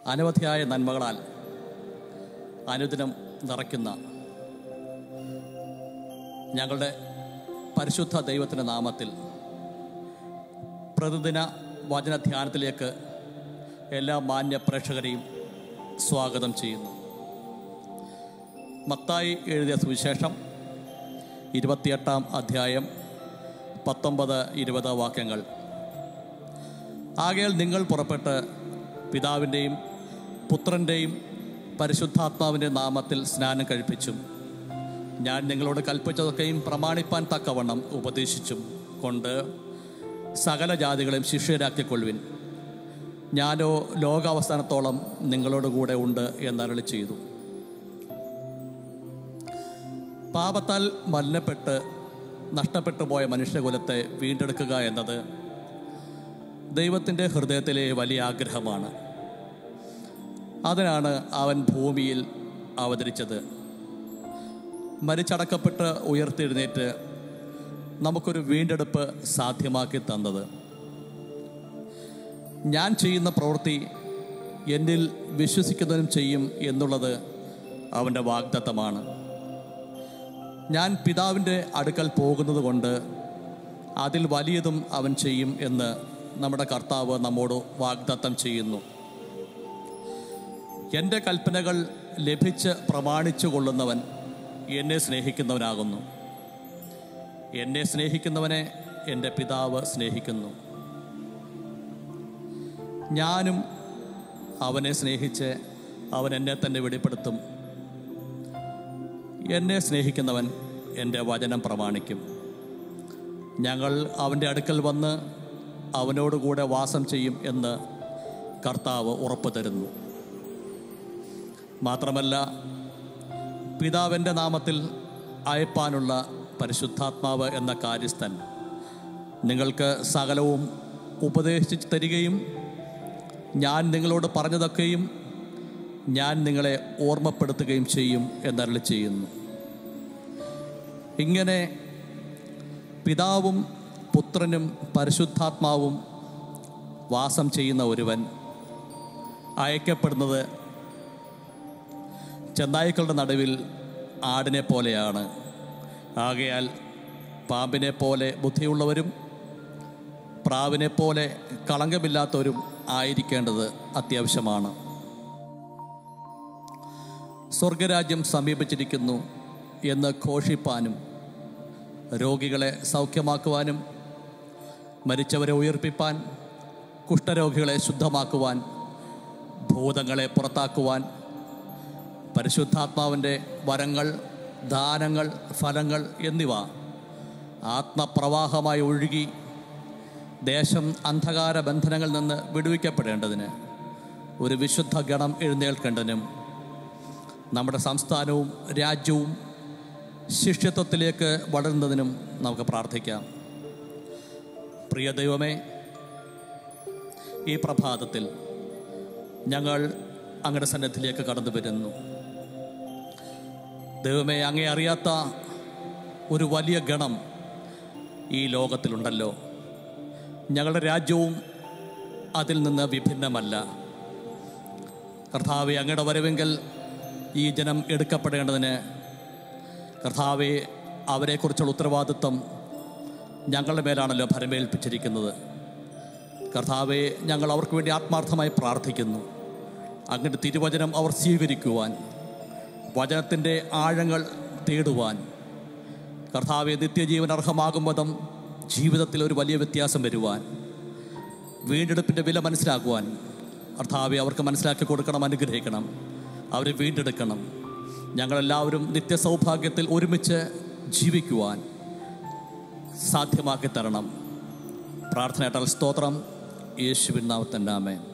അനവധിയായ നന്മകളാൽ അനുദിനം നിറയ്ക്കുന്ന ഞങ്ങളുടെ പരിശുദ്ധ ദൈവത്തിൻ്റെ നാമത്തിൽ പ്രതിദിന വചന ധ്യാനത്തിലേക്ക് എല്ലാ മാന്യ പ്രേക്ഷകരെയും സ്വാഗതം ചെയ്യുന്നു മത്തായി എഴുതിയ സുവിശേഷം ഇരുപത്തിയെട്ടാം അധ്യായം പത്തൊമ്പത് ഇരുപത് വാക്യങ്ങൾ ആകയാൽ നിങ്ങൾ പുറപ്പെട്ട് പിതാവിൻ്റെയും പുത്രൻ്റെയും പരിശുദ്ധാത്മാവിൻ്റെ നാമത്തിൽ സ്നാനം കഴിപ്പിച്ചും ഞാൻ നിങ്ങളോട് കൽപ്പിച്ചതൊക്കെയും പ്രമാണിപ്പാൻ തക്കവണ്ണം ഉപദേശിച്ചും കൊണ്ട് സകല ജാതികളെയും ശിഷ്യരാക്കിക്കൊള്ളുവിൻ ഞാനോ ലോകാവസാനത്തോളം നിങ്ങളോട് കൂടെ ഉണ്ട് എന്നരളി ചെയ്തു പാപത്താൽ മലിനപ്പെട്ട് നഷ്ടപ്പെട്ടു പോയ മനുഷ്യകുലത്തെ വീണ്ടെടുക്കുക എന്നത് ദൈവത്തിൻ്റെ ഹൃദയത്തിലെ വലിയ ആഗ്രഹമാണ് അതിനാണ് അവൻ ഭൂമിയിൽ അവതരിച്ചത് മരിച്ചടക്കപ്പെട്ട് ഉയർത്തെഴുന്നേറ്റ് നമുക്കൊരു വീണ്ടെടുപ്പ് സാധ്യമാക്കി തന്നത് ഞാൻ ചെയ്യുന്ന പ്രവൃത്തി എന്നിൽ വിശ്വസിക്കുന്നവനും ചെയ്യും എന്നുള്ളത് അവൻ്റെ വാഗ്ദത്തമാണ് ഞാൻ പിതാവിൻ്റെ അടുക്കൽ പോകുന്നത് കൊണ്ട് അതിൽ വലിയതും അവൻ ചെയ്യും എന്ന് നമ്മുടെ കർത്താവ് നമ്മോട് വാഗ്ദത്തം ചെയ്യുന്നു എൻ്റെ കൽപ്പനകൾ ലഭിച്ച് പ്രമാണിച്ചു കൊള്ളുന്നവൻ എന്നെ സ്നേഹിക്കുന്നവനാകുന്നു എന്നെ സ്നേഹിക്കുന്നവനെ എൻ്റെ പിതാവ് സ്നേഹിക്കുന്നു ഞാനും അവനെ സ്നേഹിച്ച് അവൻ എന്നെ തന്നെ വെളിപ്പെടുത്തും എന്നെ സ്നേഹിക്കുന്നവൻ എൻ്റെ വചനം പ്രമാണിക്കും ഞങ്ങൾ അവൻ്റെ അടുക്കൽ വന്ന് അവനോട് കൂടെ വാസം ചെയ്യും എന്ന് കർത്താവ് ഉറപ്പു തരുന്നു മാത്രമല്ല പിതാവിൻ്റെ നാമത്തിൽ അയപ്പാനുള്ള പരിശുദ്ധാത്മാവ് എന്ന കാര്യസ്ഥൻ നിങ്ങൾക്ക് സകലവും ഉപദേശിച്ച് തരികയും ഞാൻ നിങ്ങളോട് പറഞ്ഞതൊക്കെയും ഞാൻ നിങ്ങളെ ഓർമ്മപ്പെടുത്തുകയും ചെയ്യും എന്നരളി ചെയ്യുന്നു ഇങ്ങനെ പിതാവും പുത്രനും പരിശുദ്ധാത്മാവും വാസം ചെയ്യുന്ന ഒരുവൻ അയക്കപ്പെടുന്നത് ചെന്നായ്ക്കളുടെ നടുവിൽ ആടിനെ പോലെയാണ് ആകയാൽ പാമ്പിനെ പോലെ ബുദ്ധിയുള്ളവരും പ്രാവിനെ പോലെ കളങ്കമില്ലാത്തവരും ആയിരിക്കേണ്ടത് അത്യാവശ്യമാണ് സ്വർഗരാജ്യം സമീപിച്ചിരിക്കുന്നു എന്ന് ഘോഷിപ്പാനും രോഗികളെ സൗഖ്യമാക്കുവാനും മരിച്ചവരെ ഉയർപ്പിപ്പാൻ കുഷ്ഠരോഗികളെ ശുദ്ധമാക്കുവാൻ ഭൂതങ്ങളെ പുറത്താക്കുവാൻ പരിശുദ്ധാത്മാവിൻ്റെ വരങ്ങൾ ദാനങ്ങൾ ഫലങ്ങൾ എന്നിവ ആത്മപ്രവാഹമായി ഒഴുകി ദേശം അന്ധകാര ബന്ധനങ്ങളിൽ നിന്ന് വിടുവിക്കപ്പെടേണ്ടതിന് ഒരു വിശുദ്ധ ഗണം എഴുന്നേൽക്കേണ്ടതിനും നമ്മുടെ സംസ്ഥാനവും രാജ്യവും ശിഷ്യത്വത്തിലേക്ക് വളരുന്നതിനും നമുക്ക് പ്രാർത്ഥിക്കാം പ്രിയ ദൈവമേ ഈ പ്രഭാതത്തിൽ ഞങ്ങൾ അങ്ങയുടെ സന്നദ്ധിലേക്ക് കടന്നു വരുന്നു ദൈവമേ അങ്ങേ അറിയാത്ത ഒരു വലിയ ഗണം ഈ ലോകത്തിലുണ്ടല്ലോ ഞങ്ങളുടെ രാജ്യവും അതിൽ നിന്ന് വിഭിന്നമല്ല കർത്താവെ അങ്ങയുടെ വരവെങ്കിൽ ഈ ജനം എടുക്കപ്പെടേണ്ടതിന് കർത്താവെ അവരെക്കുറിച്ചുള്ള ഉത്തരവാദിത്വം ഞങ്ങളുടെ മേലാണല്ലോ ഭരമേൽപ്പിച്ചിരിക്കുന്നത് കർത്താവെ ഞങ്ങൾ അവർക്ക് വേണ്ടി ആത്മാർത്ഥമായി പ്രാർത്ഥിക്കുന്നു അങ്ങയുടെ തിരുവചനം അവർ സ്വീകരിക്കുവാൻ വചനത്തിൻ്റെ ആഴങ്ങൾ തേടുവാൻ കർത്താവെ നിത്യജീവൻ അർഹമാകും വിധം ജീവിതത്തിൽ ഒരു വലിയ വ്യത്യാസം വരുവാൻ വീണ്ടെടുപ്പിൻ്റെ വില മനസ്സിലാക്കുവാൻ കർത്താവെ അവർക്ക് മനസ്സിലാക്കി കൊടുക്കണം അനുഗ്രഹിക്കണം അവരെ വീണ്ടെടുക്കണം ഞങ്ങളെല്ലാവരും നിത്യസൗഭാഗ്യത്തിൽ ഒരുമിച്ച് ജീവിക്കുവാൻ സാധ്യമാക്കി തരണം പ്രാർത്ഥനയായിട്ടാൽ സ്തോത്രം യേശുവിൻ നാമത്തൻ്റെ ആമേൻ